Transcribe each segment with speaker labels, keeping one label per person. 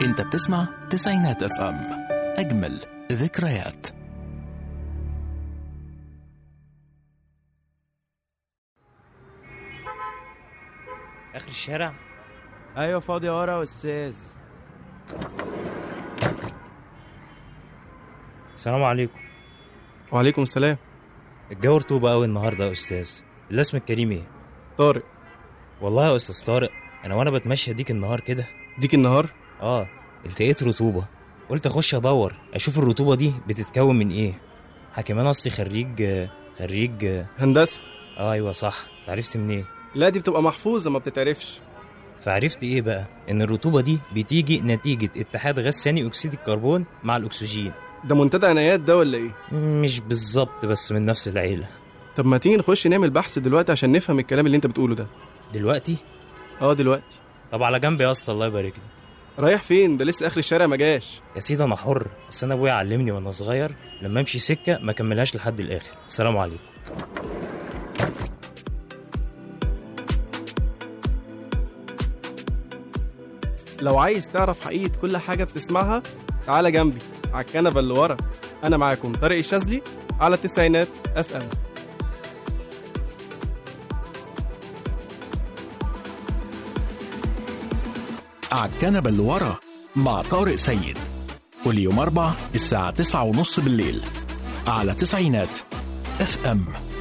Speaker 1: انت بتسمع تسعينات اف ام اجمل ذكريات
Speaker 2: اخر الشارع
Speaker 3: ايوه فاضي ورا يا استاذ
Speaker 2: السلام عليكم
Speaker 3: وعليكم السلام
Speaker 2: الجو رطوبة قوي النهارده يا استاذ الاسم الكريم ايه
Speaker 3: طارق
Speaker 2: والله يا استاذ طارق انا وانا بتمشى ديك النهار كده
Speaker 3: ديك النهار
Speaker 2: اه التقيت رطوبة قلت اخش ادور اشوف الرطوبة دي بتتكون من ايه حكيم انا اصلي خريج خريج
Speaker 3: هندسه
Speaker 2: اه ايوه صح عرفت منين
Speaker 3: لا دي بتبقى محفوظه ما بتتعرفش
Speaker 2: فعرفت ايه بقى ان الرطوبة دي بتيجي نتيجة اتحاد غاز ثاني اكسيد الكربون مع الاكسجين
Speaker 3: ده منتدى عنايات ده ولا ايه
Speaker 2: مش بالظبط بس من نفس العيلة
Speaker 3: طب ما تيجي نخش نعمل بحث دلوقتي عشان نفهم الكلام اللي انت بتقوله ده
Speaker 2: دلوقتي
Speaker 3: اه دلوقتي
Speaker 2: طب على جنب يا اسطى الله يبارك لك
Speaker 3: رايح فين ده لسه اخر الشارع ما جاش
Speaker 2: يا سيدي انا حر بس انا ابويا علمني وانا صغير لما امشي سكه ما كملهاش لحد الاخر السلام عليكم
Speaker 3: لو عايز تعرف حقيقه كل حاجه بتسمعها تعالى جنبي على الكنبه اللي ورا انا معاكم طارق الشاذلي على التسعينات اف ام
Speaker 1: على الكنبة اللي ورا مع طارق سيد كل يوم أربع الساعة تسعة ونص بالليل على تسعينات اف ام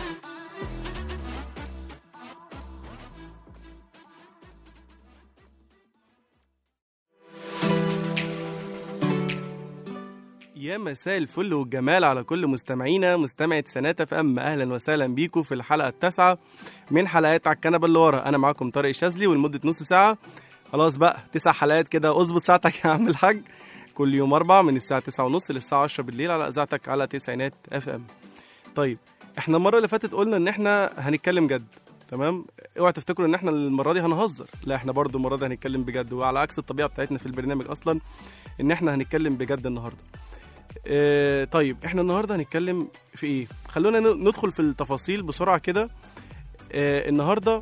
Speaker 3: يا مساء الفل والجمال على كل مستمعينا مستمعة سنات اف ام اهلا وسهلا بيكم في الحلقة التاسعة من حلقات على الكنبة اللي ورا انا معاكم طارق الشاذلي ولمدة نص ساعة خلاص بقى تسع حلقات كده اظبط ساعتك يا عم الحاج كل يوم اربع من الساعة تسعة ونص للساعة 10 بالليل على اذاعتك على تسعينات اف ام طيب احنا المرة اللي فاتت قلنا ان احنا هنتكلم جد تمام اوعى تفتكروا ان احنا المره دي هنهزر لا احنا برضو المره دي هنتكلم بجد وعلى عكس الطبيعه بتاعتنا في البرنامج اصلا ان احنا هنتكلم بجد النهارده اه طيب احنا النهارده هنتكلم في ايه خلونا ن- ندخل في التفاصيل بسرعه كده اه النهارده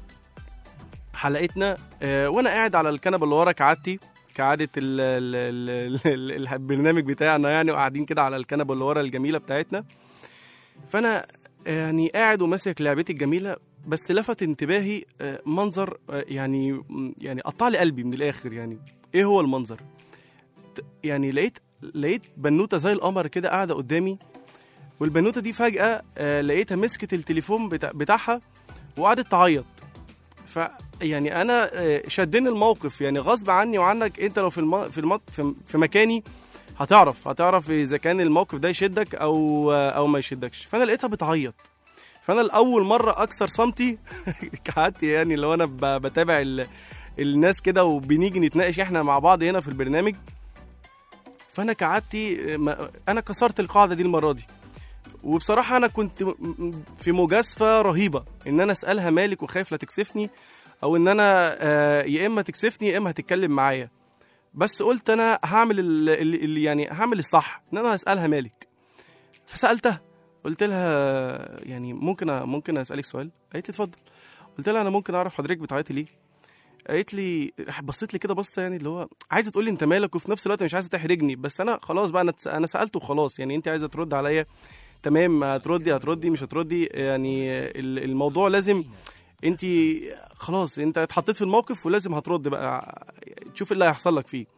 Speaker 3: حلقتنا اه وانا قاعد على الكنبه اللي ورا كعادتي كعاده ال ال ال ال ال البرنامج بتاعنا يعني وقاعدين كده على الكنبه اللي ورا الجميله بتاعتنا فانا يعني قاعد وماسك لعبتي الجميله بس لفت انتباهي آه، منظر آه، يعني يعني قطع لي قلبي من الاخر يعني ايه هو المنظر ت- يعني لقيت لقيت بنوته زي القمر كده قاعده قدامي والبنوته دي فجاه آه، لقيتها مسكت التليفون بتاع بتاعها وقعدت تعيط ف يعني انا آه، شدني الموقف يعني غصب عني وعنك انت لو في الم... في, الم... في في مكاني هتعرف هتعرف اذا كان الموقف ده يشدك او آه، او ما يشدكش فانا لقيتها بتعيط فانا لاول مره اكسر صمتي كعادتي يعني اللي هو انا ب- بتابع ال... الناس كده وبنيجي نتناقش احنا مع بعض هنا في البرنامج فانا كعادتي ما- انا كسرت القاعده دي المره دي وبصراحه انا كنت م- م- في مجازفه رهيبه ان انا اسالها مالك وخايف لا تكسفني او ان انا آه، يا اما تكسفني يا اما هتتكلم معايا بس قلت انا هعمل ال- ال- ال- يعني هعمل الصح ان انا هسالها مالك فسالتها قلت لها يعني ممكن أ- ممكن اسالك سؤال قالت لي اتفضل قلت لها انا ممكن اعرف حضرتك بتعيطي ليه قالت لي بصيت لي كده بصه يعني اللي هو عايزه تقول لي انت مالك وفي نفس الوقت مش عايزه تحرجني بس انا خلاص بقى انا اتس- انا سالته وخلاص يعني انت عايزه ترد عليا تمام هتردي هتردي مش هتردي يعني ال- الموضوع لازم انت خلاص انت اتحطيت في الموقف ولازم هترد بقى تشوف ايه اللي هيحصل لك فيه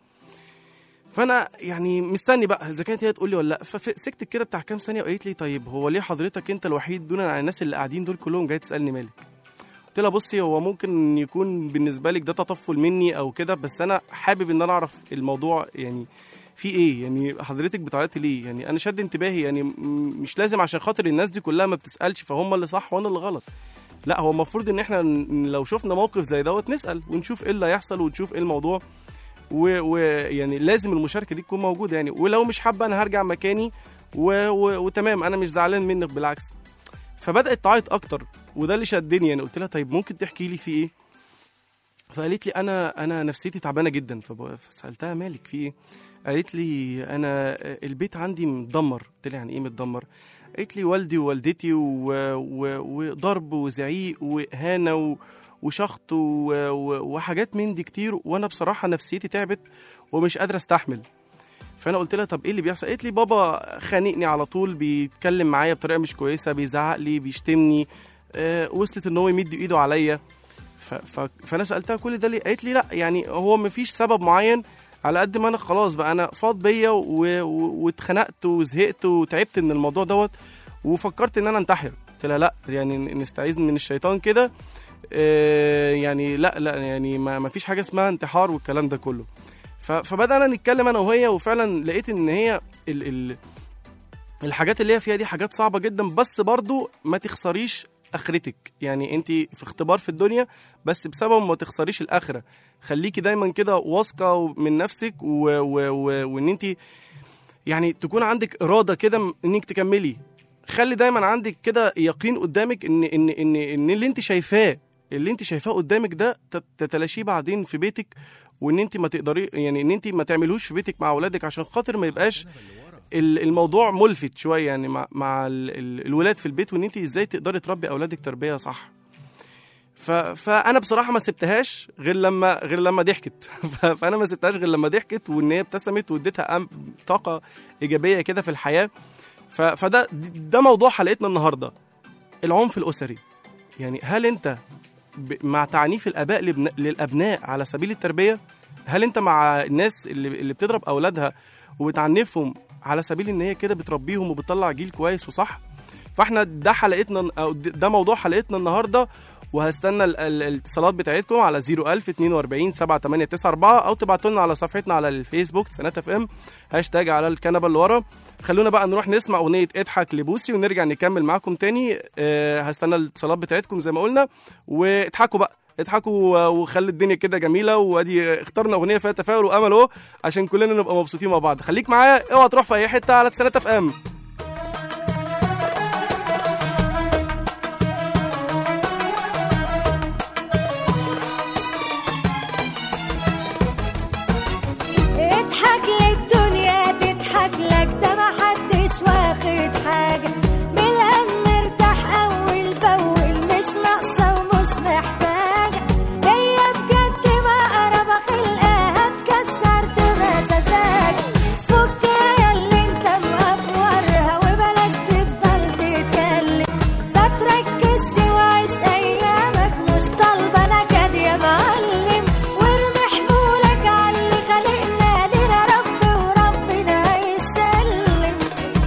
Speaker 3: فانا يعني مستني بقى اذا كانت هي تقول لي ولا لا فسكت كده بتاع كام ثانيه وقالت لي طيب هو ليه حضرتك انت الوحيد دون عن الناس اللي قاعدين دول كلهم جاي تسالني مالك قلت لها بصي هو ممكن يكون بالنسبه لك ده تطفل مني او كده بس انا حابب ان انا اعرف الموضوع يعني في ايه يعني حضرتك بتعيطي ليه يعني انا شد انتباهي يعني م- مش لازم عشان خاطر الناس دي كلها ما بتسالش فهم اللي صح وانا اللي غلط لا هو المفروض ان احنا ن- لو شفنا موقف زي دوت نسال ونشوف ايه اللي هيحصل ونشوف ايه الموضوع ويعني لازم المشاركه دي تكون موجوده يعني ولو مش حابه انا هرجع مكاني و... و... وتمام انا مش زعلان منك بالعكس فبدات تعيط اكتر وده اللي شدني يعني قلت لها طيب ممكن تحكي لي في ايه فقالت لي انا انا نفسيتي تعبانه جدا فب- فسالتها مالك في ايه قالت لي انا البيت عندي متدمر قلت لها يعني ايه متدمر قالت لي والدي ووالدتي و... و... وضرب وزعيق واهانه و... وشخط و... و... وحاجات من دي كتير وانا بصراحه نفسيتي تعبت ومش قادره استحمل فانا قلت لها طب ايه اللي بيحصل قالت لي بابا خانقني على طول بيتكلم معايا بطريقه مش كويسه بيزعق لي بيشتمني آه وصلت ان هو يمد ايده عليا ف... ف... فانا سالتها كل ده ليه قالت لي لا يعني هو مفيش سبب معين على قد ما انا خلاص بقى انا فاض بيا و- و- واتخنقت وزهقت وتعبت من الموضوع دوت وفكرت ان انا انتحر قلت لها لا يعني ن- نستعيذ من الشيطان كده آه، يعني لا لا يعني ما ما فيش حاجه اسمها انتحار والكلام ده كله ف- فبدانا نتكلم انا وهي وفعلا لقيت ان هي ال ال الحاجات اللي هي فيها دي حاجات صعبه جدا بس برضو ما تخسريش اخرتك يعني انت في اختبار في الدنيا بس بسبب ما تخسريش الاخره خليكي دايما كده واثقه من نفسك و... و... و... وان انت يعني تكون عندك اراده كده م- انك تكملي خلي دايما عندك كده يقين قدامك ان ان ان ان اللي انت شايفاه اللي انت شايفاه قدامك ده تت- تتلاشيه بعدين في بيتك وان انت ما تقدري يعني ان انت ما تعملوش في بيتك مع اولادك عشان خاطر ما يبقاش ال- الموضوع ملفت شويه يعني مع مع ال- ال- الولاد في البيت وان انت ازاي تقدري تربي اولادك تربيه صح ف... فانا بصراحه ما سبتهاش غير لما غير لما ضحكت ف- فانا ما سبتهاش غير لما ضحكت وان هي ابتسمت واديتها أم- طاقه ايجابيه كده في الحياه ف... فده ده موضوع حلقتنا النهارده العنف الاسري يعني هل انت ب... مع تعنيف الاباء لبن... للابناء على سبيل التربيه هل انت مع الناس اللي, اللي بتضرب اولادها وبتعنفهم على سبيل ان هي كده بتربيهم وبتطلع جيل كويس وصح فاحنا ده حلقتنا أو ده موضوع حلقتنا النهارده وهستنى ال- ال- الاتصالات بتاعتكم على 01000 42 7894 او تبعتوا لنا على صفحتنا على الفيسبوك سنات اف ام هاشتاج على الكنبه اللي ورا خلونا بقى نروح نسمع اغنيه اضحك لبوسي ونرجع نكمل معاكم تاني أه هستنى الاتصالات بتاعتكم زي ما قلنا واضحكوا بقى اضحكوا وخلي الدنيا كده جميله وادي اخترنا اغنيه فيها تفاؤل وامل اهو عشان كلنا نبقى مبسوطين مع بعض خليك معايا اوعى تروح في اي حته على سنات اف ام
Speaker 4: اضحك للدنيا تضحك لك ده ما حدش واخد حاجة من الهم مرتاح أول بأول مش ناقصة ومش محتاجة هي بجد مقربة خلقها هتكسر تبقى سذاجة فكها اللي انت مقفورها وبلاش تفضل تتكلم ما تركزش وعيش أيامك مش طالبة نكد يا معلم وارمي حمولك على اللي خلقنا لنا رب وربنا يسلم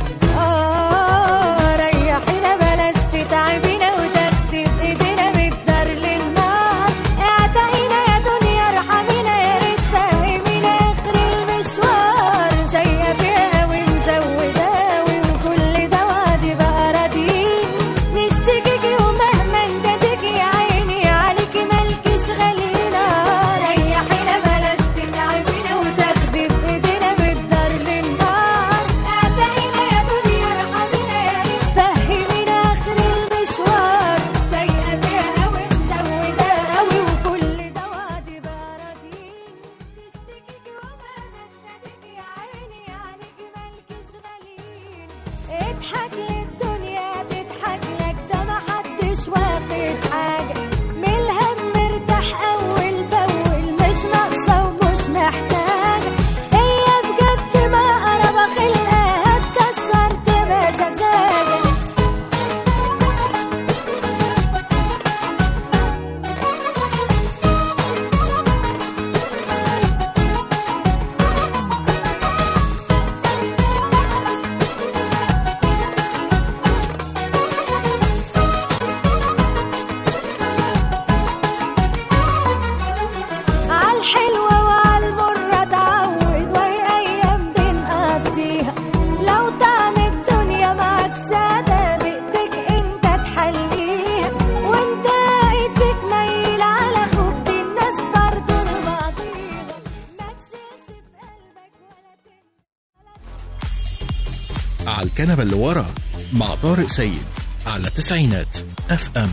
Speaker 4: اه ريحينا بلاش تتعبينا وتاخدي بايدينا بالدار للنار اعتقينا يا دنيا ارحمينا يا ريت فهمينا اخر المشوار زي فيها ومزوداوي وكل ده وعدي بقى راضيين نشتكيكي ومهما نداديكي يا عيني عليكي مالكيش غالينا ريحينا بلاش تتعبينا وتاخدي بايدينا بالدار للنار اعتقينا يا دنيا ارحمينا يا ريت فهمينا اخر المشوار سايقه فيها ومزوده قوي وكل ده وعدي بقى راضيين نشتكيكي ومهما نداديكي يا عيني عليكي مالكيش غاليين اضحك للدنيا تضحك لك ده ما حدش واخد حاجة من الهم مرتاح أول بأول مش ناقصة ومش محتاجة هي بجد مقربة خلقها هتكسر تبقى سذاجة عالحلوة وعالمرة اتعود وهي أيام بنقضيها لو طعم الدنيا معاك سادة بإيدك انت تحليها وانت ايدك ميل على أخوك دي الناس برضه لبعضيها ما تشيلش في قلبك ولا تنسى
Speaker 1: على الكنبة اللي ورا مع طارق سيد على تسعينات اف ام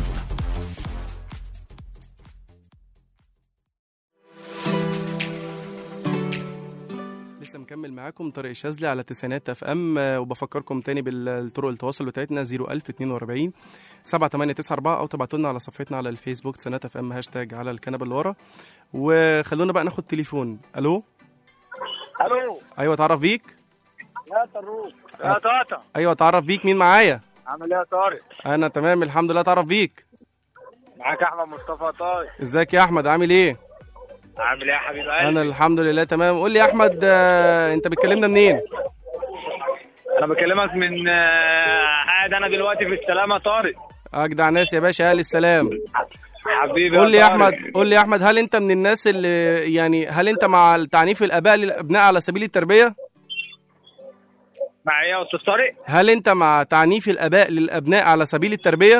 Speaker 3: لسه مكمل معاكم طارق الشاذلي على تسعينات اف ام آه، وبفكركم تاني بالطرق التواصل بتاعتنا 01042 7894 او تبعتوا لنا على صفحتنا على الفيسبوك تسعينات اف ام هاشتاج على الكنبه اللي ورا وخلونا بقى ناخد تليفون الو
Speaker 5: الو
Speaker 3: ايوه اتعرف بيك
Speaker 5: يا طروق يا طاطا
Speaker 3: ايوه اتعرف بيك مين معايا
Speaker 5: عامل ايه يا طارق
Speaker 3: انا تمام الحمد لله اتعرف بيك
Speaker 5: معاك احمد مصطفى طارق
Speaker 3: ازيك يا احمد عامل ايه
Speaker 5: عامل ايه يا حبيب قلبي
Speaker 3: انا الحمد لله تمام قول لي يا احمد آه، انت بتكلمنا منين
Speaker 5: انا بكلمك من آه، قاعد انا دلوقتي في السلامه طارق
Speaker 3: اجدع ناس يا باشا اهل السلام
Speaker 5: حبيبي
Speaker 3: قول لي يا
Speaker 5: طارق.
Speaker 3: احمد قول لي يا احمد هل انت من الناس اللي يعني هل انت مع تعنيف الاباء للابناء على سبيل التربيه
Speaker 5: معايا يا استاذ طارق
Speaker 3: هل انت مع تعنيف الاباء للابناء على سبيل التربيه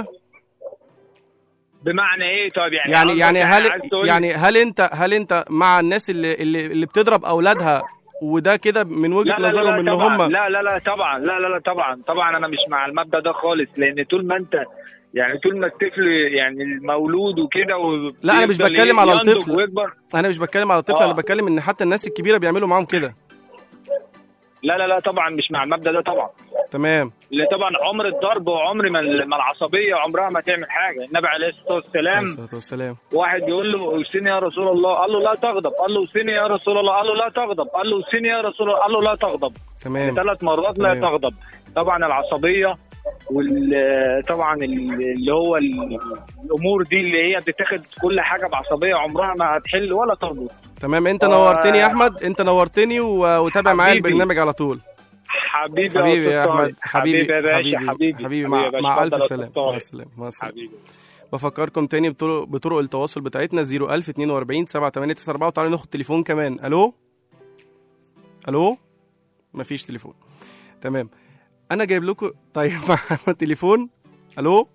Speaker 5: بمعنى ايه طيب يعني
Speaker 3: يعني
Speaker 5: قصدك
Speaker 3: يعني هل
Speaker 5: عايز تقول لي-
Speaker 3: يعني هل انت هل انت مع الناس اللي اللي, اللي بتضرب اولادها وده كده من وجهه
Speaker 5: لا لا لا,
Speaker 3: نظرهم
Speaker 5: لا
Speaker 3: ان
Speaker 5: طبعا
Speaker 3: هم
Speaker 5: لا لا لا طبعا لا لا لا طبعا طبعا انا مش مع المبدا ده خالص لان طول ما انت يعني طول ما الطفل يعني المولود وكده و-
Speaker 3: لا، أنا مش
Speaker 5: بيفضل
Speaker 3: بتكلم على
Speaker 5: ينضج
Speaker 3: الطفل.
Speaker 5: ويكبر
Speaker 3: انا مش بتكلم على الطفل
Speaker 5: آه.
Speaker 3: انا بتكلم ان حتى الناس الكبيره بيعملوا معاهم كده
Speaker 5: لا لا لا طبعا مش مع المبدا ده طبعا
Speaker 3: تمام
Speaker 5: اللي طبعا عمر الضرب وعمر ما ال- ما العصبيه عمرها ما تعمل حاجه النبي عليه الصلاه
Speaker 3: عليه
Speaker 5: والسلام
Speaker 3: الصلاه والسلام
Speaker 5: واحد بيقول له اوصيني يا رسول الله قال له لا تغضب قال له اوصيني يا رسول الله قال له لا تغضب قال له اوصيني يا رسول الله قال له لا تغضب
Speaker 3: تمام
Speaker 5: ثلاث مرات لا
Speaker 3: تمام.
Speaker 5: تغضب طبعا العصبيه وال طبعا ال- اللي هو ال- الامور دي اللي هي بتاخد كل حاجه بعصبيه عمرها ما هتحل ولا تربط
Speaker 3: تمام انت
Speaker 5: آه.
Speaker 3: نورتني يا احمد انت نورتني و- وتابع معايا
Speaker 5: حبيبي.
Speaker 3: البرنامج على طول
Speaker 5: حبيبي
Speaker 3: حبيبي يا
Speaker 5: أستاذ
Speaker 3: احمد
Speaker 5: طارق.
Speaker 3: حبيبي
Speaker 5: حبيبي يا باشا
Speaker 3: حبيبي
Speaker 5: حبيبي
Speaker 3: حبيبي مع,
Speaker 5: يا باشا.
Speaker 3: مع الف
Speaker 5: اتفضل يا
Speaker 3: سلامه
Speaker 5: أستاذ
Speaker 3: مع
Speaker 5: طارق.
Speaker 3: السلامه مع السلامه
Speaker 5: حبيبي
Speaker 3: بفكركم تاني بطرق, بطرق التواصل بتاعتنا 01042 7894 وتعالوا ناخد تليفون كمان الو الو مفيش تليفون تمام انا جايب لكم طيب معانا تليفون الو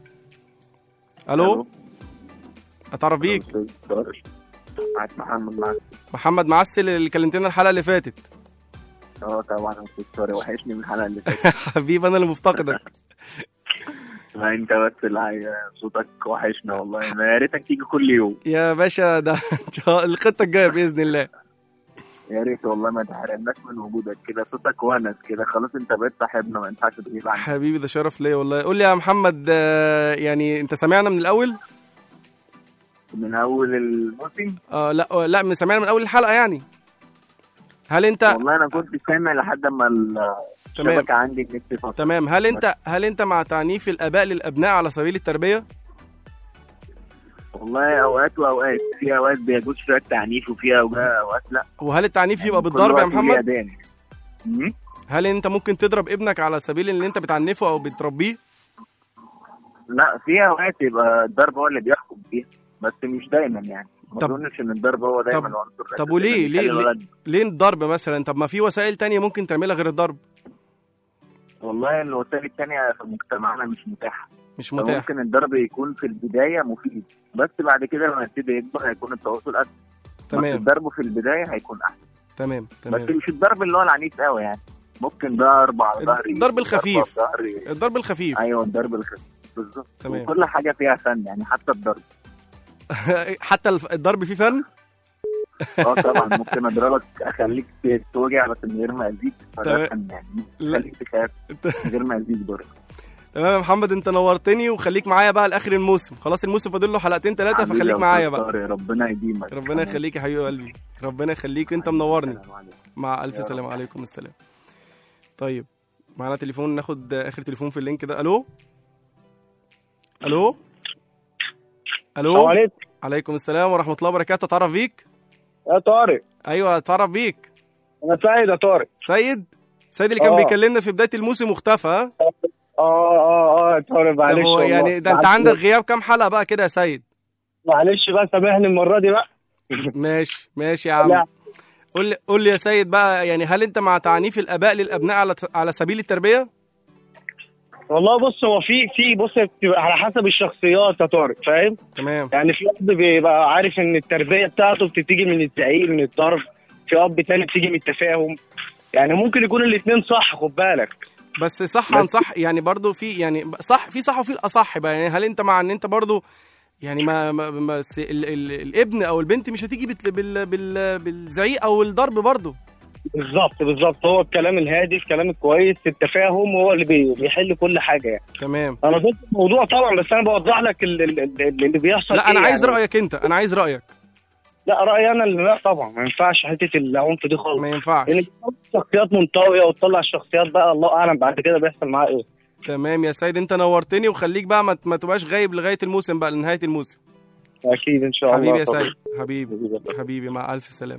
Speaker 3: الو اتعرف بيك
Speaker 6: معاك محمد معاك
Speaker 3: محمد معسل اللي كلمتنا الحلقه اللي فاتت
Speaker 6: اه طبعا يا استاذ طارق وحشني من الحلقه اللي فاتت
Speaker 3: حبيبي انا اللي مفتقدك
Speaker 6: لا انت بس اللي عاي- صوتك وحشنا والله ما يا ريتك تيجي كل يوم
Speaker 3: يا باشا ده إن شاء- الخطه الجايه باذن الله
Speaker 6: يا ريت والله ما تحرمناش من وجودك كده صوتك ونس كده خلاص انت بقيت صاحبنا ما ينفعش تغيب عننا
Speaker 3: حبيبي ده شرف ليا والله قول لي يا محمد آه، يعني انت سامعنا من الاول
Speaker 6: من اول الموسم
Speaker 3: اه لا آه، لا من سامعنا من اول الحلقه يعني هل انت
Speaker 6: والله انا كنت سامع لحد ما
Speaker 3: تمام
Speaker 6: الشبكه عندي النت فصل
Speaker 3: تمام هل انت هل انت مع تعنيف الاباء للابناء على سبيل التربيه
Speaker 6: والله اوقات واوقات في اوقات بيجوز فيها التعنيف وفي اوقات اوقات لا
Speaker 3: وهل التعنيف يبقى
Speaker 6: كل
Speaker 3: بالضرب يا
Speaker 6: وقت وليه
Speaker 3: محمد
Speaker 6: أداني. م?
Speaker 3: هل انت ممكن تضرب ابنك على سبيل ان انت بتعنفه او بتربيه
Speaker 6: لا في اوقات يبقى الضرب هو اللي بيحكم فيها بس مش دايما يعني ما
Speaker 3: طب-
Speaker 6: اظنش ان الضرب هو دايما
Speaker 3: طب-
Speaker 6: العنصر الأساسي
Speaker 3: طب وليه-
Speaker 6: اللي
Speaker 3: ليه-
Speaker 6: بيخلي
Speaker 3: ليه-
Speaker 6: الولد-
Speaker 3: ليه الضرب مثلا طب ما في وسائل تانية ممكن تعملها غير الضرب
Speaker 6: والله الوسائل التانية في مجتمعنا مش متاحة
Speaker 3: مش متاح
Speaker 6: ممكن الضرب يكون في البداية مفيد بس بعد كده لما يبتدي يكبر هيكون التواصل أسهل بس
Speaker 3: تمام
Speaker 6: الضرب في البداية هيكون أحسن
Speaker 3: تمام
Speaker 6: بس
Speaker 3: تمام
Speaker 6: مش الضرب اللي هو العنيف قوي يعني ممكن ضرب على ظهري
Speaker 3: الضرب الخفيف.
Speaker 6: ضرب على ظهري
Speaker 3: الضرب الخفيف
Speaker 6: ايوه الضرب الخفيف بالظبط
Speaker 3: تمام.
Speaker 6: وكل حاجة فيها فن يعني حتى الضرب
Speaker 3: حتى الف- الضرب فيه فن
Speaker 6: اه طبعا ممكن اضربك اخليك توجع بس من غير ما اذيك فده
Speaker 3: تمام.
Speaker 6: فن يعني
Speaker 3: لا.
Speaker 6: خليك تخاف من غير ما اذيك برضه
Speaker 3: تمام يا محمد انت نورتني وخليك معايا بقى لاخر الموسم خلاص الموسم فاضل له حلقتين ثلاثه
Speaker 6: حبيبي
Speaker 3: فخليك
Speaker 6: يا
Speaker 3: معايا
Speaker 6: أستاذ
Speaker 3: بقى
Speaker 6: طارق، ربنا يديمك
Speaker 3: ربنا يخليك يا حبيب قلبي ربنا يخليك انت منورني
Speaker 6: السلام عليكم.
Speaker 3: مع الف
Speaker 6: يا
Speaker 3: سلام
Speaker 6: رب.
Speaker 3: عليكم السلام طيب معانا تليفون ناخد اخر تليفون في اللينك ده الو الو
Speaker 5: السلام
Speaker 3: الو
Speaker 5: عليكم
Speaker 3: عليكم السلام ورحمه الله وبركاته اتعرف بيك
Speaker 5: يا طارق
Speaker 3: ايوه اتعرف بيك
Speaker 5: انا سعيد يا طارق
Speaker 3: سيد سيد اللي كان
Speaker 5: آه.
Speaker 3: بيكلمنا في بدايه الموسم واختفى ها
Speaker 5: اه اه اه يا طارق
Speaker 3: طب
Speaker 5: معلش
Speaker 3: هو
Speaker 5: والله.
Speaker 3: يعني ده انت
Speaker 5: معلش-
Speaker 3: عندك غياب كام حلقه بقى كده يا سيد
Speaker 5: معلش بقى سامحني المره دي بقى
Speaker 3: ماشي ماشي يا عم
Speaker 5: لا.
Speaker 3: قول لي قول لي يا سيد بقى يعني هل انت مع تعنيف الاباء للابناء على على سبيل التربيه
Speaker 5: والله بص هو في في بص بتبقى على حسب الشخصيات يا طارق فاهم
Speaker 3: تمام
Speaker 5: يعني في اب بيبقى عارف ان التربيه بتاعته بتيجي من التعقيد من الضرب في اب تاني بتيجي من التفاهم يعني ممكن يكون الاثنين صح خد بالك
Speaker 3: بس صح عن صح يعني برضو في يعني صح في صح وفي الاصح بقى يعني هل انت مع ان انت برضو يعني ما, ما, ما س- ال ال الابن او البنت مش هتيجي بال بال بال بالزعيق او الضرب برضو
Speaker 5: بالظبط بالظبط هو الكلام الهادي الكلام الكويس التفاهم هو اللي بي- بيحل كل حاجه يعني
Speaker 3: تمام
Speaker 5: انا ضد الموضوع طبعا بس انا بوضح لك ال- ال- ال- اللي بيحصل
Speaker 3: لا انا
Speaker 5: إيه
Speaker 3: عايز
Speaker 5: يعني.
Speaker 3: رايك انت انا عايز رايك
Speaker 5: لا رايي انا اللي لا طبعا ما ينفعش حته العنف دي خالص
Speaker 3: ما ينفعش
Speaker 5: لان شخصيات منطويه وتطلع الشخصيات بقى الله اعلم بعد كده بيحصل معاها ايه
Speaker 3: تمام يا سيد انت نورتني وخليك بقى ما, ما تبقاش غايب لغايه الموسم بقى لنهايه الموسم
Speaker 5: اكيد ان شاء الله
Speaker 3: حبيبي يا
Speaker 5: طبعاً.
Speaker 3: سيد حبيبي
Speaker 5: حبيبي.
Speaker 3: حبيبي مع الف سلامه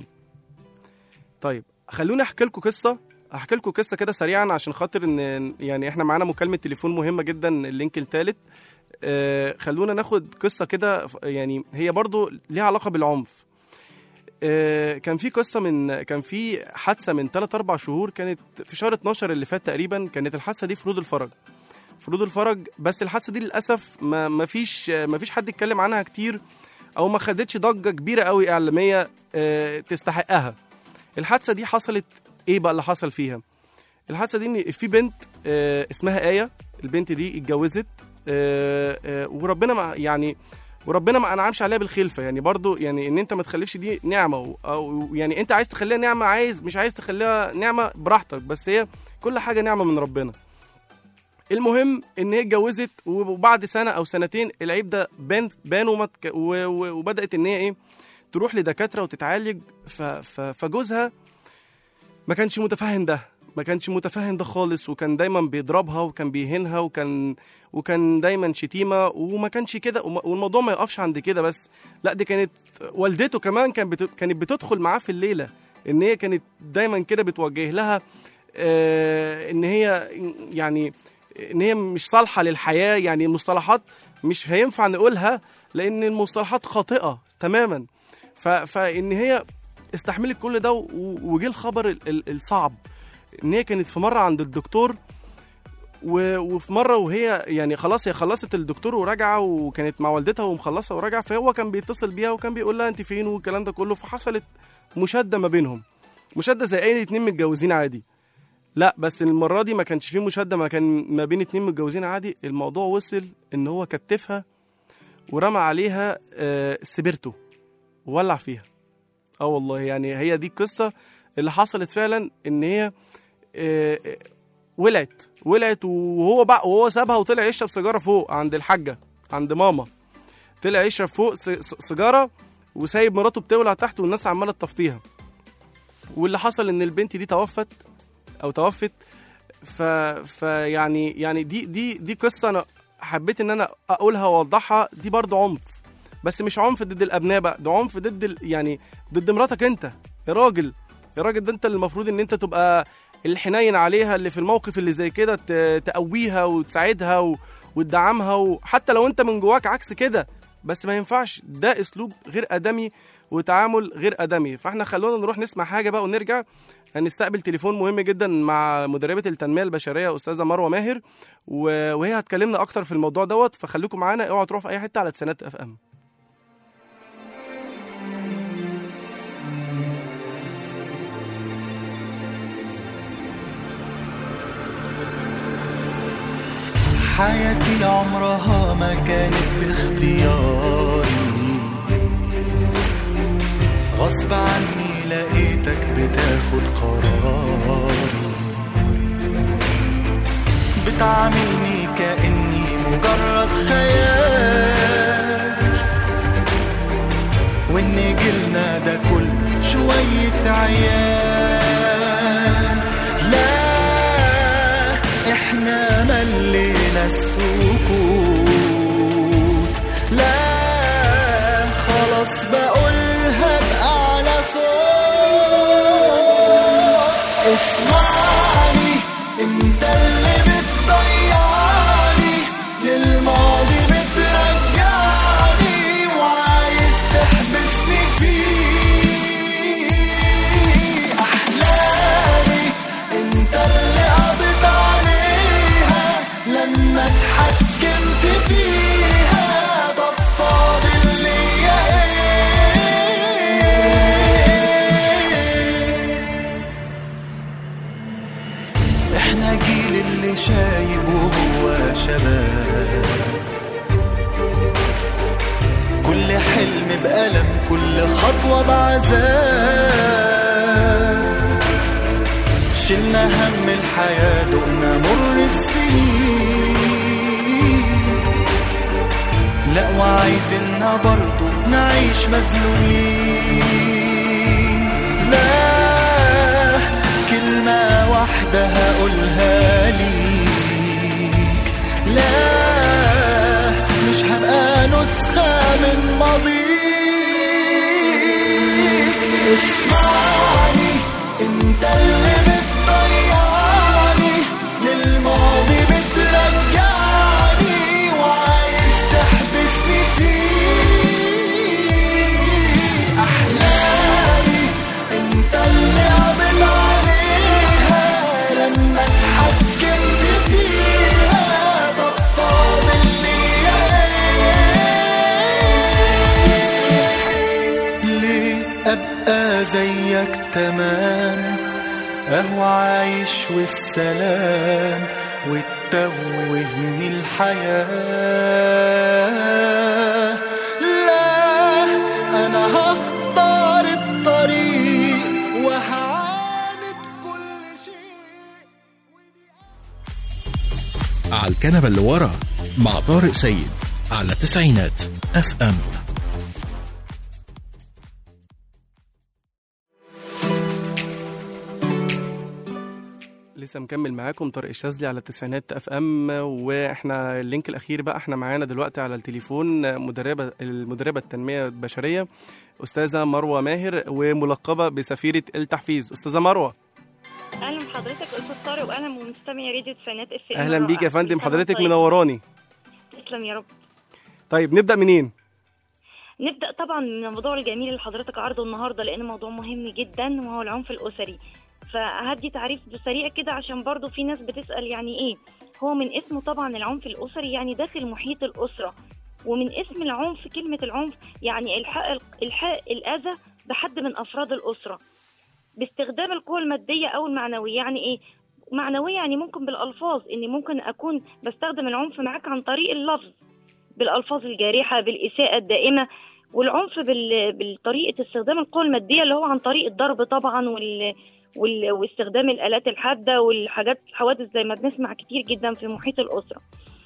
Speaker 3: طيب خلوني احكي لكم قصه احكي لكم قصه كده سريعا عشان خاطر ان يعني احنا معانا مكالمه تليفون مهمه جدا اللينك الثالث آه خلونا ناخد قصه كده ف- يعني هي برضو ليها علاقه بالعنف آه كان في قصه من كان في حادثه من 3 4 شهور كانت في شهر 12 اللي فات تقريبا كانت الحادثه دي في رود الفرج فروض الفرج بس الحادثه دي للاسف ما ما فيش ما فيش حد اتكلم عنها كتير او ما خدتش ضجه كبيره قوي اعلاميه آه، تستحقها الحادثه دي حصلت ايه بقى اللي حصل فيها الحادثه دي ان في بنت آه، اسمها ايه البنت دي اتجوزت آه، آه، وربنا ما يعني وربنا ما انعمش عليها بالخلفه يعني برضو يعني ان انت ما تخليش دي نعمه و- او يعني انت عايز تخليها نعمه عايز مش عايز تخليها نعمه براحتك بس هي كل حاجه نعمه من ربنا المهم ان هي اتجوزت وبعد سنه او سنتين العيب ده بان بان وما تك- و- و- وبدات ان هي ايه تروح لدكاتره وتتعالج ف- ف- فجوزها ما كانش متفهم ده ما كانش متفهم ده خالص وكان دايما بيضربها وكان بيهينها وكان وكان دايما شتيمه وما كانش كده وما- والموضوع ما يقفش عند كده بس لا دي كانت والدته كمان كان بت... كانت بتدخل معاه في الليله ان هي كانت دايما كده بتوجه لها آه ان هي يعني ان هي مش صالحه للحياه يعني مصطلحات مش هينفع نقولها لان المصطلحات خاطئه تماما ف... فان هي استحملت كل ده و- وجه الخبر ال- ال- الصعب ان هي كانت في مره عند الدكتور و... وفي مره وهي يعني خلاص هي خلصت الدكتور وراجعه وكانت مع والدتها ومخلصه وراجعه فهو كان بيتصل بيها وكان بيقول لها انت فين والكلام ده كله فحصلت مشاده ما بينهم مشاده زي اي اتنين متجوزين عادي لا بس المره دي ما كانش فيه مشاده ما كان ما بين اتنين متجوزين عادي الموضوع وصل ان هو كتفها ورمى عليها آه، سبيرتو وولع فيها اه والله يعني هي دي القصه اللي حصلت فعلا ان هي آه، آه، ولعت ولعت وهو بقى وهو سابها وطلع يشرب سيجاره فوق عند الحاجه عند ماما طلع يشرب فوق س- س- سيجاره وسايب مراته بتولع تحت والناس عماله تطفيها واللي حصل ان البنت دي توفت او توفت ف فيعني يعني دي دي دي قصه انا حبيت ان انا اقولها واوضحها دي برضه عنف بس مش عنف ضد الابناء بقى ده عنف ضد ال... يعني ضد مراتك انت يا راجل يا راجل ده انت اللي المفروض ان انت تبقى الحنين عليها اللي في الموقف اللي زي كده ت- تقويها وتساعدها و... وتدعمها وحتى لو انت من جواك عكس كده بس ما ينفعش ده اسلوب غير ادمي وتعامل غير ادمي فاحنا خلونا نروح نسمع حاجه بقى ونرجع هنستقبل تليفون مهم جدا مع مدربه التنميه البشريه استاذه مروه ماهر و- وهي هتكلمنا اكتر في الموضوع دوت فخليكم معانا اوعوا تروحوا في اي حته على تسانات اف ام
Speaker 7: حياتي عمرها ما كانت باختياري غصب عني لقيتك بتاخد قراري بتعاملني كأني مجرد خيال وإن جيلنا ده كل شوية عيال لا احنا ملينا السكوت لا خلاص بقولها بأعلى صوت اسمعني انت اللي بتضيعني للماضي بترجعني وعايز تحبسني فيه احلامي انت اللي قضيت عليها لما اتحكمت فيها طب فاضل ليا ايه احنا جيل اللي هم الحياة دقنا مر السنين لا وعايزيننا برضو نعيش مذلولين لا كلمة واحدة هقولها ليك لا مش هبقى نسخة من ماضيك اسمعني انت اللي بتضيعني للماضي بترجعني وعايز تحبسني فيه احلامي انت اللي قبض عليها لما اتحكمت فيها طب فاضل ليا ايه ليه ابقى زيك تمام اهو عايش والسلام وتتوهني الحياة لا انا هختار الطريق وهعاند كل شيء
Speaker 1: على الكنبة اللي ورا مع طارق سيد على تسعينات اف ام
Speaker 3: لسه مكمل معاكم طارق الشاذلي على التسعينات اف ام واحنا اللينك الاخير بقى احنا معانا دلوقتي على التليفون مدربه المدربه التنميه البشريه استاذه مروه ماهر وملقبه بسفيره التحفيز استاذه مروه
Speaker 8: اهلا بحضرتك استاذ طارق واهلا بمستمعي راديو تسعينات اف ام
Speaker 3: اهلا بيك يا فندم
Speaker 8: كل سنة
Speaker 3: حضرتك
Speaker 8: طيب.
Speaker 3: منوراني
Speaker 8: تسلم يا رب
Speaker 3: طيب نبدا منين
Speaker 8: نبدا طبعا من الموضوع الجميل اللي حضرتك عرضه النهارده لان موضوع مهم جدا وهو العنف الاسري فهدي تعريف سريع كده عشان برضو في ناس بتسال يعني ايه هو من اسمه طبعا العنف الاسري يعني داخل محيط الاسره ومن اسم العنف كلمه العنف يعني الحاق الحاق الاذى بحد من افراد الاسره باستخدام القوى الماديه او المعنويه يعني ايه معنويه يعني ممكن بالالفاظ اني ممكن اكون بستخدم العنف معاك عن طريق اللفظ بالالفاظ الجارحه بالاساءه الدائمه والعنف بال... بالطريقه استخدام القوى الماديه اللي هو عن طريق الضرب طبعا وال... وال... واستخدام الالات الحاده والحاجات الحوادث زي ما بنسمع كتير جدا في محيط الاسره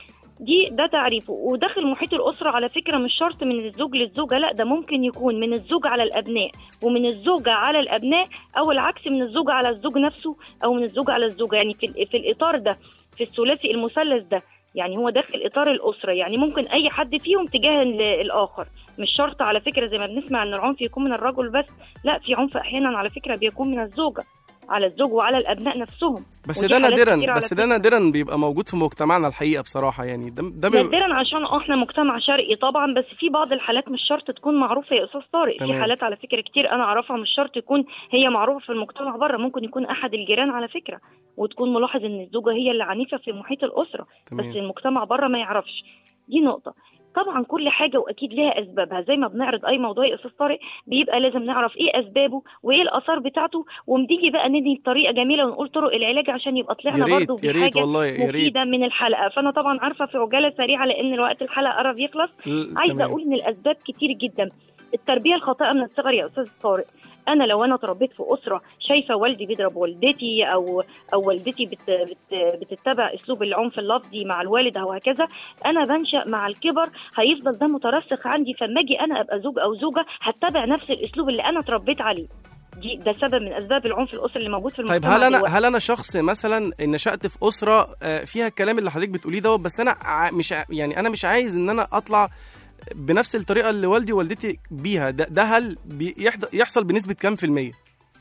Speaker 8: دي ده تعريفه وداخل محيط الاسره على فكره مش شرط من الزوج للزوجه لا ده ممكن يكون من الزوج على الابناء ومن الزوجه على الابناء او العكس من الزوج على الزوج نفسه او من الزوج على الزوجه يعني في, ال- في الاطار ده في الثلاثي المثلث ده يعني هو داخل اطار الاسره يعني ممكن اي حد فيهم تجاه ال- الاخر مش شرط على فكره زي ما بنسمع ان العنف يكون من الرجل بس لا في عنف احيانا على فكره بيكون من الزوجه على الزوج وعلى الابناء نفسهم
Speaker 3: بس
Speaker 8: ودي
Speaker 3: ده
Speaker 8: حالات كتير
Speaker 3: نادرا
Speaker 8: على
Speaker 3: بس ده
Speaker 8: فكرة.
Speaker 3: نادرا بيبقى موجود في مجتمعنا الحقيقه بصراحه يعني ده ده بيبقى-
Speaker 8: نادرا عشان اه احنا مجتمع شرقي طبعا بس في بعض الحالات مش شرط تكون معروفه يا استاذ طارق في
Speaker 3: تمام.
Speaker 8: حالات على فكره كتير انا اعرفها مش شرط تكون هي معروفه في المجتمع بره ممكن يكون احد الجيران على فكره وتكون ملاحظ ان الزوجه هي اللي عنيفه في محيط الاسره
Speaker 3: تمام.
Speaker 8: بس المجتمع بره ما يعرفش دي نقطه طبعا كل حاجه واكيد لها اسبابها زي ما بنعرض اي موضوع يا استاذ طارق بيبقى لازم نعرف ايه اسبابه وايه الاثار بتاعته وبنيجي بقى ندي بطريقه جميله ونقول طرق العلاج عشان يبقى
Speaker 3: يا
Speaker 8: طلعنا
Speaker 3: ريت
Speaker 8: برضه
Speaker 3: يا ريت
Speaker 8: بحاجه
Speaker 3: والله يا ريت
Speaker 8: مفيده من الحلقه فانا طبعا عارفه في عجاله سريعه لان الوقت الحلقه قرب يخلص
Speaker 3: ل-
Speaker 8: عايزه
Speaker 3: تمام.
Speaker 8: اقول ان الاسباب كتير جدا التربيه الخاطئه من الصغر يا استاذ طارق انا لو انا اتربيت في اسره شايفه والدي بيضرب والدتي او او والدتي بت بت بتتبع اسلوب العنف اللفظي مع الوالد او هكذا انا بنشا مع الكبر هيفضل ده مترسخ عندي فلما اجي انا ابقى زوج او زوجه هتبع نفس الاسلوب اللي انا اتربيت عليه دي ده سبب من اسباب العنف الاسري اللي موجود في المجتمع
Speaker 3: طيب هل انا
Speaker 8: دلوقتي.
Speaker 3: هل انا شخص مثلا نشأت في اسره آه، فيها الكلام اللي حضرتك بتقوليه دوت بس انا ع- مش ع- يعني انا مش عايز ان انا اطلع بنفس الطريقه اللي والدي ووالدتي بيها ده, ده هل بيحض- يحصل بنسبه كام في الميه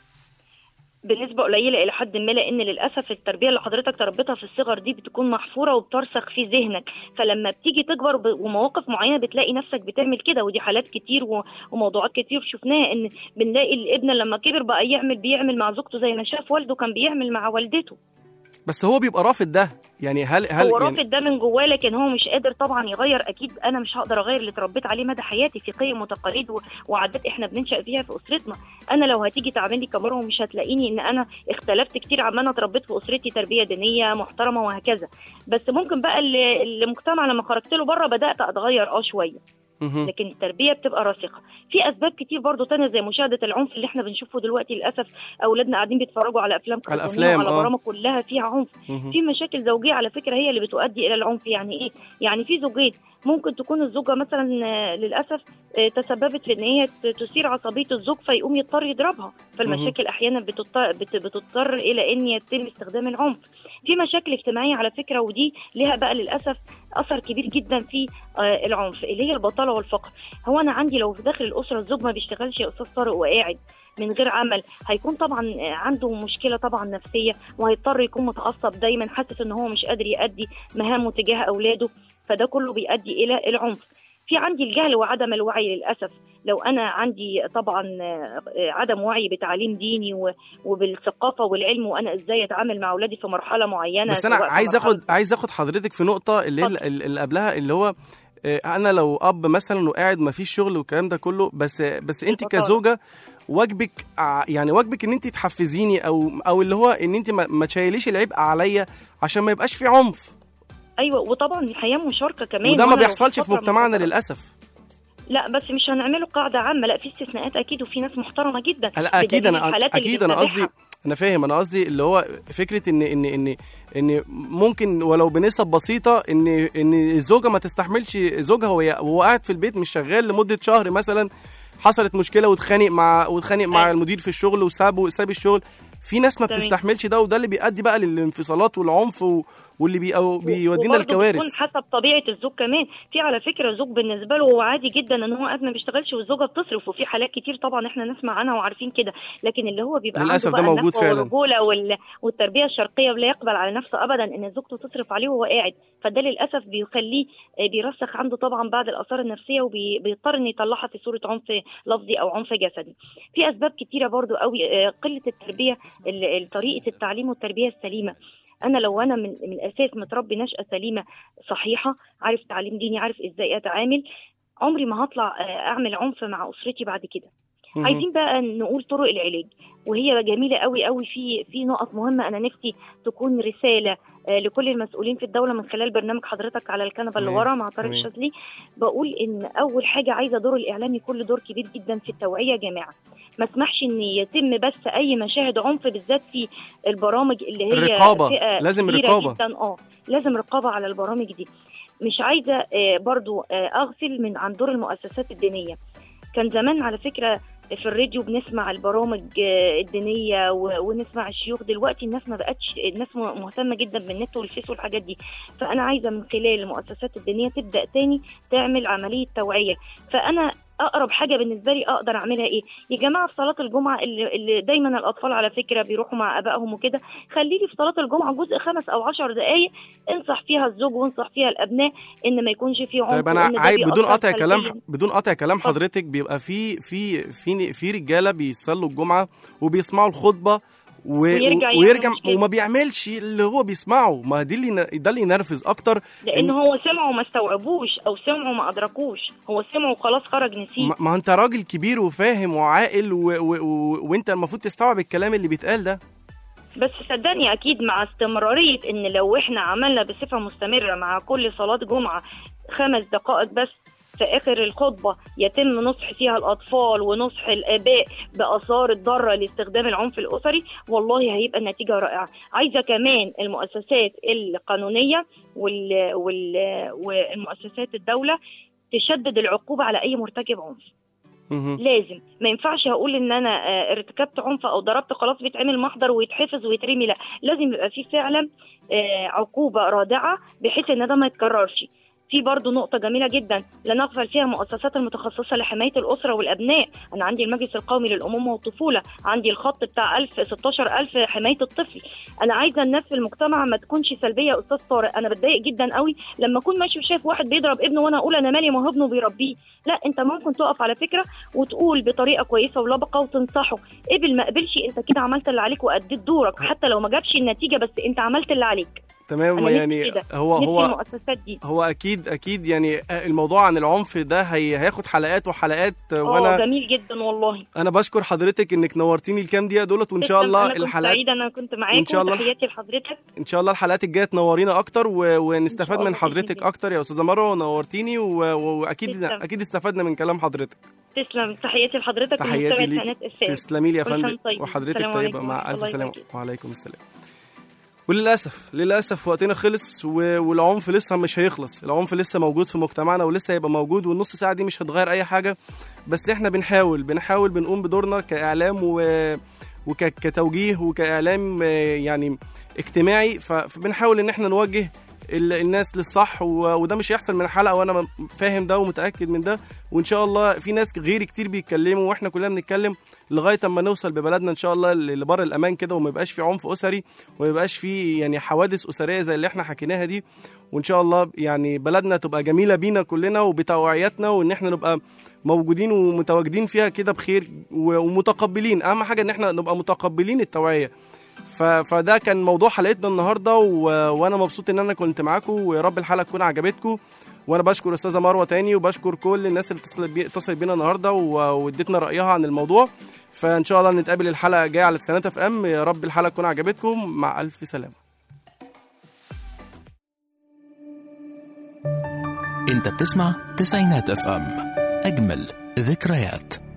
Speaker 8: بنسبة قليلة إلى حد ما لأن للأسف التربية اللي حضرتك تربيتها في الصغر دي بتكون محفورة وبترسخ في ذهنك فلما بتيجي تكبر ب- ومواقف معينة بتلاقي نفسك بتعمل كده ودي حالات كتير و- وموضوعات كتير شفناها إن بنلاقي الابن لما كبر بقى يعمل بيعمل مع زوجته زي ما شاف والده كان بيعمل مع والدته
Speaker 3: بس هو بيبقى رافض ده يعني هل هل
Speaker 8: هو
Speaker 3: يعني
Speaker 8: رافض ده من جواه لكن هو مش قادر طبعا يغير اكيد انا مش هقدر اغير اللي اتربيت عليه مدى حياتي في قيم وتقاليد و- وعادات احنا بننشا فيها في اسرتنا انا لو هتيجي تعملي كمره مش هتلاقيني ان انا اختلفت كتير عما انا اتربيت في اسرتي تربيه دينيه محترمه وهكذا بس ممكن بقى ال- المجتمع لما خرجت له بره بدات اتغير اه شويه
Speaker 3: مهم.
Speaker 8: لكن التربيه بتبقى راسخه في اسباب كتير برضو تانية زي مشاهده العنف اللي احنا بنشوفه دلوقتي للاسف اولادنا قاعدين بيتفرجوا على افلام
Speaker 3: على
Speaker 8: كرتونية
Speaker 3: الأفلام،
Speaker 8: وعلى
Speaker 3: آه.
Speaker 8: برامج كلها فيها عنف
Speaker 3: مهم.
Speaker 8: في مشاكل زوجيه على فكره هي اللي بتؤدي الى العنف يعني ايه يعني في زوجين ممكن تكون الزوجه مثلا آه، للاسف آه، تسببت في ان هي ت- تثير عصبيه الزوج فيقوم يضطر يضربها فالمشاكل احيانا بتضطر, بت- بتضطر الى ان يتم استخدام العنف في مشاكل اجتماعيه على فكره ودي لها بقى للاسف اثر كبير جدا في آه، العنف اللي هي البطاله والفقر هو انا عندي لو في داخل الاسره الزوج ما بيشتغلش يا استاذ طارق وقاعد من غير عمل هيكون طبعا آه، عنده مشكله طبعا نفسيه وهيضطر يكون متعصب دايما حاسس ان هو مش قادر يؤدي مهامه تجاه اولاده فده كله بيؤدي الى العنف في عندي الجهل وعدم الوعي للاسف لو انا عندي طبعا آه، آه، عدم وعي بتعليم ديني و- وبالثقافه والعلم وانا ازاي اتعامل مع اولادي في مرحله معينه
Speaker 3: بس انا
Speaker 8: سواء في
Speaker 3: عايز
Speaker 8: مرحلة-
Speaker 3: اخد عايز اخد حضرتك في نقطه اللي هي
Speaker 8: اتفضل.
Speaker 3: ال- اللي قبلها اللي هو آه، انا لو اب مثلا وقاعد ما فيش شغل والكلام ده كله بس بس انت
Speaker 8: البطالة.
Speaker 3: كزوجه واجبك ع- يعني واجبك ان انت تحفزيني او او اللي هو ان انت ما, ما تشيليش العبء عليا عشان ما يبقاش في عنف
Speaker 8: ايوه وطبعا الحياه مشاركه كمان
Speaker 3: وده ما
Speaker 8: وأنا لو
Speaker 3: بيحصلش في
Speaker 8: فترة من
Speaker 3: مجتمعنا
Speaker 8: الفترات-
Speaker 3: للاسف
Speaker 8: لا بس مش هنعمله قاعده عامه لا في استثناءات اكيد وفي ناس محترمه جدا
Speaker 3: لا اكيد
Speaker 8: بدليل
Speaker 3: انا
Speaker 8: الحالات اللي
Speaker 3: اكيد انا قصدي
Speaker 8: بنتابعها.
Speaker 3: انا فاهم انا قصدي اللي هو فكره ان ان ان ان ممكن ولو بنسب بسيطه ان ان الزوجه ما تستحملش زوجها وهي وهو قاعد في البيت مش شغال لمده شهر مثلا حصلت مشكله واتخانق مع واتخانق مع
Speaker 8: أيوة.
Speaker 3: المدير في الشغل وسابه ساب الشغل في ناس ما
Speaker 8: تمام.
Speaker 3: بتستحملش ده وده اللي بيؤدي بقى للانفصالات والعنف و- واللي بي أو بيودينا
Speaker 8: وبرضه بتكون
Speaker 3: الكوارث
Speaker 8: حسب طبيعه الزوج كمان في على فكره زوج بالنسبه له هو عادي جدا ان هو قاعد ما بيشتغلش والزوجه بتصرف وفي حالات كتير طبعا احنا نسمع عنها وعارفين كده لكن اللي هو بيبقى
Speaker 3: للأسف
Speaker 8: عنده
Speaker 3: ده
Speaker 8: بقى
Speaker 3: موجود
Speaker 8: النخوة
Speaker 3: فعلا.
Speaker 8: والرجوله وال... والتربيه الشرقيه ولا يقبل على نفسه ابدا ان زوجته تصرف عليه وهو قاعد فده للاسف بيخليه آه، بيرسخ عنده طبعا بعض الاثار النفسيه وبيضطر انه يطلعها في صوره عنف لفظي او عنف جسدي في اسباب كتيره برضو قوي آه، قله التربيه ال- ال- طريقه التعليم والتربيه السليمه انا لو انا من من الاساس متربي نشاه سليمه صحيحه عارف تعليم ديني عارف ازاي اتعامل عمري ما هطلع آه، اعمل عنف مع اسرتي بعد كده
Speaker 3: مهم.
Speaker 8: عايزين بقى نقول طرق العلاج وهي جميله قوي قوي في في نقط مهمه انا نفسي تكون رساله آه، لكل المسؤولين في الدوله من خلال برنامج حضرتك على الكنبه اللي
Speaker 3: تمام،
Speaker 8: ورا مع طارق
Speaker 3: تمام.
Speaker 8: الشاذلي بقول ان اول حاجه عايزه دور الاعلام يكون له دور كبير جدا في التوعيه يا جماعه ما اسمحش ان يتم بس اي مشاهد عنف بالذات في البرامج اللي هي
Speaker 3: الرقابة،
Speaker 8: فئة
Speaker 3: لازم
Speaker 8: كبيرة
Speaker 3: رقابة.
Speaker 8: جدا اه لازم رقابه على البرامج دي مش عايزه آه، برضو آه، اغفل من عن دور المؤسسات الدينيه كان زمان على فكره في الراديو بنسمع البرامج آه، الدينيه و- ونسمع الشيوخ دلوقتي الناس ما بقتش الناس م- مهتمه جدا بالنت والفيس والحاجات دي فانا عايزه من خلال المؤسسات الدينيه تبدا تاني تعمل عمليه توعيه فانا اقرب حاجه بالنسبه لي اقدر اعملها ايه يا جماعه في صلاه الجمعه اللي, اللي دايما الاطفال على فكره بيروحوا مع ابائهم وكده خلي لي في صلاه الجمعه جزء خمس او عشر دقائق انصح فيها الزوج وانصح فيها الابناء ان ما يكونش فيه عنف
Speaker 3: طيب انا
Speaker 8: وإن ده
Speaker 3: عايز بدون
Speaker 8: بيأثر
Speaker 3: قطع كلام
Speaker 8: سلبياً.
Speaker 3: بدون قطع كلام
Speaker 8: اتفضل.
Speaker 3: حضرتك بيبقى في في في في رجاله بيصلوا الجمعه وبيسمعوا الخطبه و...
Speaker 8: ويرجع يعمل
Speaker 3: ويرجع
Speaker 8: مشكلة.
Speaker 3: وما بيعملش اللي هو بيسمعه ما دي اللي ده اللي ينرفز اكتر
Speaker 8: لان
Speaker 3: إن-
Speaker 8: هو سمعه ما استوعبوش او سمعه ما ادركوش هو سمعه وخلاص خرج نسيه
Speaker 3: ما ما انت راجل كبير وفاهم وعاقل و... و... و... وانت المفروض تستوعب الكلام اللي بيتقال ده
Speaker 8: بس صدقني اكيد مع استمراريه ان لو احنا عملنا بصفه مستمره مع كل صلاه جمعه خمس دقائق بس في اخر الخطبه يتم نصح فيها الاطفال ونصح الاباء باثار الضاره لاستخدام العنف الاسري والله هيبقى النتيجه رائعه عايزه كمان المؤسسات القانونيه وال... وال... والمؤسسات الدوله تشدد العقوبه على اي مرتكب عنف
Speaker 3: مهم.
Speaker 8: لازم ما ينفعش هقول ان انا آه، ارتكبت عنف او ضربت خلاص بيتعمل محضر ويتحفظ ويترمي لا لازم يبقى في فعلا آه، عقوبه رادعه بحيث ان ده ما يتكررش في برضه نقطة جميلة جدا لا نغفل فيها المؤسسات المتخصصة لحماية الأسرة والأبناء أنا عندي المجلس القومي للأمومة والطفولة عندي الخط بتاع 1000 16000 حماية الطفل أنا عايزة الناس في المجتمع ما تكونش سلبية يا أستاذ طارق أنا بتضايق جدا قوي لما أكون ماشي وشايف واحد بيضرب ابنه وأنا أقول أنا مالي ما هو ابنه بيربيه لا أنت ممكن تقف على فكرة وتقول بطريقة كويسة ولبقة وتنصحه قبل ما قبلش أنت كده عملت اللي عليك وأديت دورك حتى لو ما جابش النتيجة بس أنت عملت اللي عليك
Speaker 3: تمام
Speaker 8: أنا نفسي
Speaker 3: يعني
Speaker 8: كده.
Speaker 3: هو
Speaker 8: نفسي
Speaker 3: هو
Speaker 8: المؤسسات دي
Speaker 3: هو اكيد اكيد يعني الموضوع عن العنف ده هي هياخد حلقات وحلقات
Speaker 8: اه
Speaker 3: وانا
Speaker 8: جميل جدا والله
Speaker 3: انا بشكر حضرتك انك نورتيني الكام دقيقه دولت وان شاء
Speaker 8: تسلم،
Speaker 3: الله
Speaker 8: انا كنت
Speaker 3: الحلقات
Speaker 8: سعيده انا كنت معاكم
Speaker 3: وإن شاء الله
Speaker 8: تحياتي لحضرتك
Speaker 3: ان شاء الله الحلقات الجايه تنورينا اكتر و... ونستفاد
Speaker 8: الله
Speaker 3: من
Speaker 8: بإذن
Speaker 3: حضرتك
Speaker 8: الله.
Speaker 3: اكتر يا استاذه مروه ونورتيني و... واكيد
Speaker 8: تسلم.
Speaker 3: اكيد استفدنا من كلام حضرتك
Speaker 8: تسلم تحياتي لحضرتك
Speaker 3: تحياتي
Speaker 8: ومستمع
Speaker 3: ليك
Speaker 8: قناه السائل
Speaker 3: تسلمي لي يا
Speaker 8: كل سنة
Speaker 3: فندم
Speaker 8: طيب.
Speaker 3: وحضرتك
Speaker 8: السلام
Speaker 3: طيبه
Speaker 8: عليكم
Speaker 3: مع
Speaker 8: ورحمة
Speaker 3: الف
Speaker 8: الله
Speaker 3: سلامه
Speaker 8: وبركاته.
Speaker 3: وعليكم السلام وللاسف للاسف وقتنا خلص و... والعنف لسه مش هيخلص العنف لسه موجود في مجتمعنا ولسه هيبقى موجود والنص ساعه دي مش هتغير اي حاجه بس احنا بنحاول بنحاول بنقوم بدورنا كاعلام و... وكتوجيه وكاعلام آه، يعني اجتماعي ف- فبنحاول ان احنا نوجه ال- الناس للصح و- وده مش هيحصل من حلقه وانا فاهم ده ومتاكد من ده وان شاء الله في ناس غيري كتير بيتكلموا واحنا كلنا بنتكلم لغايه اما نوصل ببلدنا ان شاء الله ل- لبر الامان كده وما يبقاش في عنف اسري وما يبقاش في يعني حوادث اسريه زي اللي احنا حكيناها دي وان شاء الله يعني بلدنا تبقى جميله بينا كلنا وبتوعياتنا وان احنا نبقى موجودين ومتواجدين فيها كده بخير و- ومتقبلين اهم حاجه ان احنا نبقى متقبلين التوعيه ف... فده كان موضوع حلقتنا النهارده و... وانا مبسوط ان انا كنت معاكم ويا رب الحلقه تكون عجبتكم وانا بشكر استاذه مروه تاني وبشكر كل الناس اللي اتصلت بي... اتصلت بينا النهارده و... وادتنا رايها عن الموضوع فان شاء الله نتقابل الحلقه الجايه على تسعينات اف ام يا رب الحلقه تكون عجبتكم مع الف سلامه
Speaker 1: انت بتسمع تسعينات اف ام اجمل ذكريات